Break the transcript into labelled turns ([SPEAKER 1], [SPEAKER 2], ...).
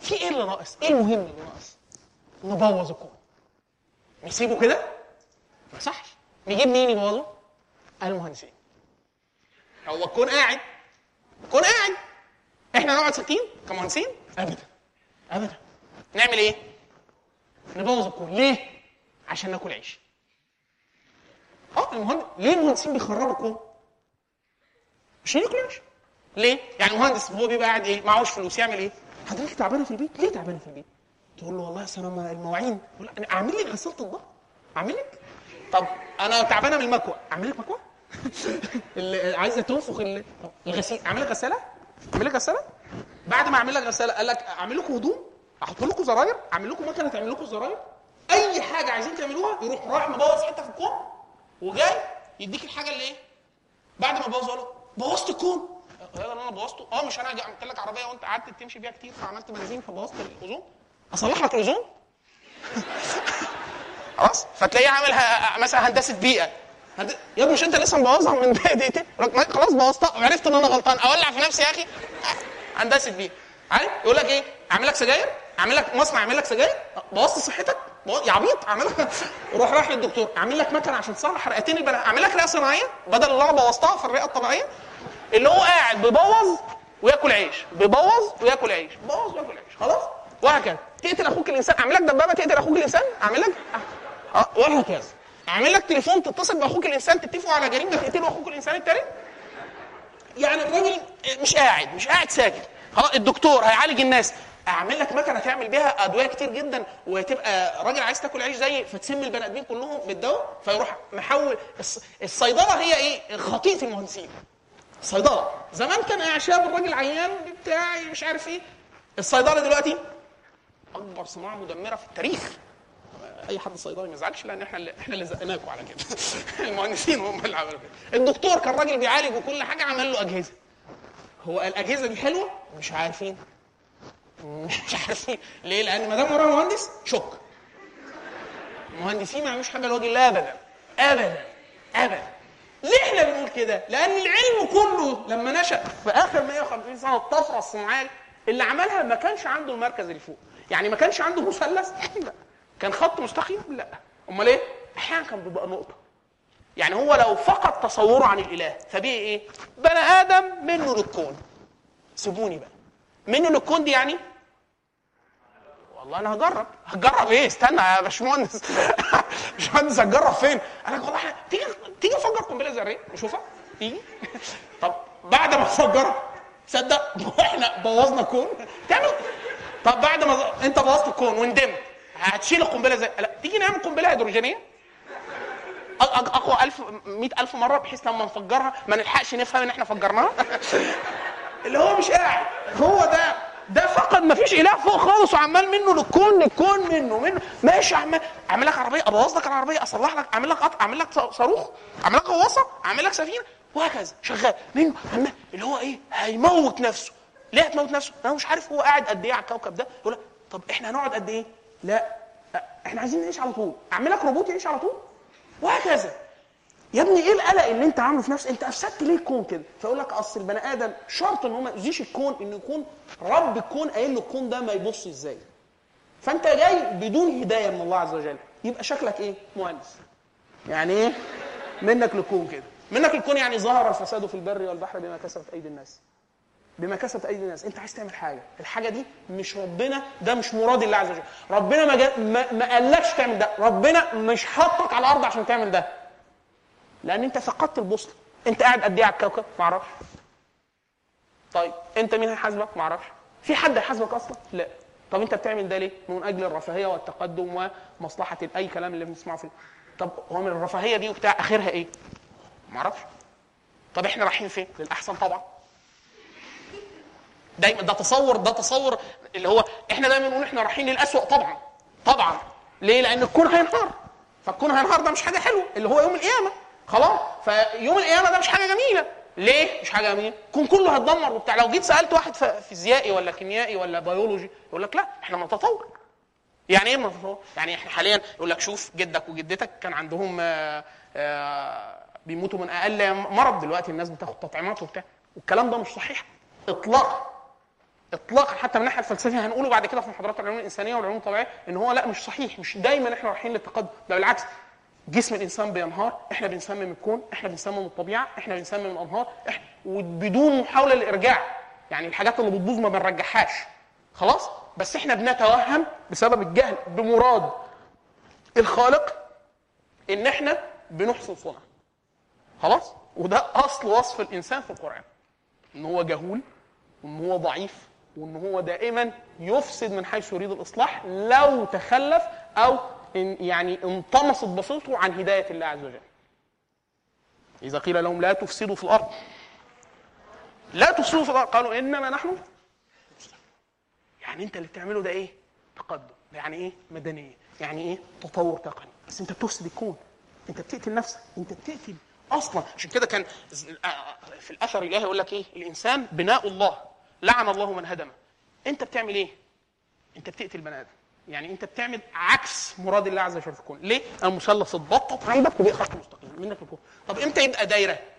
[SPEAKER 1] في ايه اللي ناقص ايه المهم اللي ناقص نبوظ الكون نسيبه كده ما صحش نجيب مين يبوظه المهندسين هو الكون قاعد الكون قاعد احنا نقعد ساكتين كمهندسين ابدا ابدا نعمل ايه نبوظ الكون ليه عشان ناكل عيش اه المهندس ليه المهندسين بيخربوا الكون عشان ياكلوا عيش ليه يعني مهندس هو بيبقى قاعد ايه معهوش فلوس يعمل ايه حضرتك تعبانه في البيت ليه تعبانه في البيت تقول له والله اصل انا المواعين يقول لك أنا اعمل لك غساله اطباق اعمل لك طب انا تعبانه من المكوى اعمل لك مكوى اللي عايزه تنفخ ال- طب الغسيل اعمل لك غساله اعمل لك غساله بعد ما اعمل لك غساله قال لك اعمل لكم هدوم احط لكم زراير اعمل لكم مكنه تعمل لكم زراير اي حاجه عايزين تعملوها يروح رايح مبوظ حته في الكون وجاي يديك الحاجه اللي ايه بعد ما بوظها له بوظت الكون هذا اللي انا بوظته اه مش انا جا- عملت لك عربيه وانت قعدت تمشي بيها كتير فعملت بنزين فبوظت الاوزون اصلح لك الاوزون خلاص فتلاقيه عامل ه- مثلا هندسه بيئه هند... يا ابني مش انت لسه مبوظها من دقيقتين يقول لك خلاص بوظتها وعرفت ان انا غلطان اولع في نفسي يا اخي هندسه بيئه عارف يقول لك ايه اعمل لك سجاير اعمل لك مصنع يعمل لك سجاير بوظت صحتك بوظ- يا عبيط اعمل لك روح رايح للدكتور اعمل لك مكنه عشان تصلح رئتين البنات اعمل لك رئه صناعيه بدل اللي انا بوظتها في الرئه الطبيعيه اللي هو قاعد بيبوظ وياكل عيش بيبوظ وياكل عيش بيبوظ وياكل عيش خلاص وهكذا تقتل اخوك الانسان اعمل لك دبابه تقتل اخوك الانسان اعمل لك اه وهكذا اعمل لك تليفون تتصل باخوك الانسان تتفقوا على جريمه تقتلوا اخوك الانسان التاني يعني الراجل مش قاعد مش قاعد ساكت خلاص الدكتور هيعالج الناس اعمل لك مكنه تعمل بيها ادويه كتير جدا وتبقى راجل عايز تاكل عيش زي فتسم البني ادمين كلهم بالدواء فيروح محول الص- الصيدله هي ايه خطيط المهندسين صيدله زمان كان اعشاب الراجل عيان بتاعي مش عارف ايه الصيدله دلوقتي اكبر صناعه مدمره في التاريخ اي حد صيدلي ما يزعلش لان احنا اللي احنا اللي زقناكم على كده المهندسين هم اللي عملوا كده الدكتور كان راجل بيعالج وكل حاجه عمل له اجهزه هو الاجهزه دي حلوه مش عارفين مش عارفين ليه لان ما دام وراه مهندس شك المهندسين ما يعملوش حاجه لوجه الله ابدا ابدا ابدا ليه احنا بنقول كده؟ لان العلم كله لما نشا في اخر 150 سنه الطفره الصناعيه اللي عملها ما كانش عنده المركز اللي فوق، يعني ما كانش عنده مثلث لا كان خط مستقيم لا امال ايه؟ احيانا كان بيبقى نقطه يعني هو لو فقد تصوره عن الاله فبقي ايه؟ بني ادم منه للكون سيبوني بقى منه للكون دي يعني والله انا هجرب هجرب ايه استنى يا باشمهندس باشمهندس هتجرب فين انا والله إحنا- تيجي تيجي نفجر قنبله ذريه نشوفها تيجي طب بعد ما نفجرها تصدق احنا بوظنا كون تعمل طب بعد ما ز- انت بوظت الكون وندمت هتشيل القنبله ازاي لا تيجي نعمل قنبله هيدروجينيه أ- أ- اقوى 1000 100000 مره بحيث لما نفجرها ما نلحقش نفهم ان احنا فجرناها اللي هو مش قاعد هو ده ده فقط ما فيش اله فوق خالص وعمال منه للكون للكون منه منه ماشي عمال اعمل لك عربيه ابوظ لك العربيه اصلح لك اعمل لك قطع اعمل لك صاروخ اعمل لك غواصه اعمل لك سفينه وهكذا شغال منه عمال اللي هو ايه هيموت نفسه ليه هتموت نفسه؟ انا مش عارف هو قاعد قد ايه على الكوكب ده يقول لك طب احنا هنقعد قد ايه؟ لا أ- احنا عايزين نعيش على طول اعمل لك روبوت يعيش على طول وهكذا يا ابني ايه القلق اللي انت عامله في نفسك انت افسدت ليه الكون كده فيقول لك اصل البني ادم شرط ان هو ما يؤذيش الكون انه يكون رب الكون قايل له الكون ده ما يبص ازاي فانت جاي بدون هدايه من الله عز وجل يبقى شكلك ايه مهندس يعني ايه منك للكون كده منك للكون يعني ظهر الفساد في البر والبحر بما كسبت ايدي الناس بما كسبت ايدي الناس انت عايز تعمل حاجه الحاجه دي مش ربنا ده مش مراد الله عز وجل ربنا ما, جا ما, ما قالكش تعمل ده ربنا مش حطك على الارض عشان تعمل ده لان انت فقدت البوصله انت قاعد قد ايه على الكوكب ما اعرفش طيب انت مين هيحاسبك ما اعرفش في حد هيحاسبك اصلا لا طب انت بتعمل ده ليه من اجل الرفاهيه والتقدم ومصلحه اي كلام اللي بنسمعه في طب هو من الرفاهيه دي وبتاع اخرها ايه ما اعرفش طب احنا رايحين فين للاحسن طبعا دايما ده تصور ده تصور اللي هو احنا دايما نقول احنا رايحين للاسوء طبعا طبعا ليه لان الكون هينهار فالكون هينهار ده مش حاجه حلوه اللي هو يوم القيامه خلاص فيوم القيامه ده مش حاجه جميله ليه مش حاجه جميله الكون كله هيتدمر وبتاع لو جيت سالت واحد ف- فيزيائي ولا كيميائي ولا بيولوجي يقول لك لا احنا بنتطور يعني ايه بنتطور يعني احنا حاليا يقول لك شوف جدك وجدتك كان عندهم آه، آه، بيموتوا من اقل مرض دلوقتي الناس بتاخد تطعيمات وبتاع والكلام ده مش صحيح اطلاقا اطلاقا حتى من الناحيه الفلسفيه هنقوله بعد كده في محاضرات العلوم الانسانيه والعلوم الطبيعيه ان هو لا مش صحيح مش دايما احنا رايحين للتقدم ده بالعكس جسم الانسان بينهار احنا بنسمم الكون احنا بنسمم الطبيعه احنا بنسمم الانهار احنا وبدون محاوله للارجاع يعني الحاجات اللي بتبوظ ما بنرجعهاش خلاص بس احنا بنتوهم بسبب الجهل بمراد الخالق ان احنا بنحسن صنع خلاص وده اصل وصف الانسان في القران ان هو جهول وان هو ضعيف وان هو دائما يفسد من حيث يريد الاصلاح لو تخلف او إن يعني انطمست بصيرته عن هدايه الله عز وجل. اذا قيل لهم لا تفسدوا في الارض لا تفسدوا في الارض قالوا انما نحن يعني انت اللي بتعمله ده ايه؟ تقدم ده يعني ايه؟ مدنيه يعني ايه؟ تطور تقني بس انت بتفسد الكون انت بتقتل نفسك انت بتقتل اصلا عشان كده كان في الاثر الالهي يقول لك ايه؟ الانسان بناء الله لعن الله من هدمه انت بتعمل ايه؟ انت بتقتل بني ادم يعني انت بتعمل عكس مراد الله عز وجل في الكون ليه؟ المثلث اتبطط عندك وبقى خط مستقيم منك الكون طب امتى يبقى دايره؟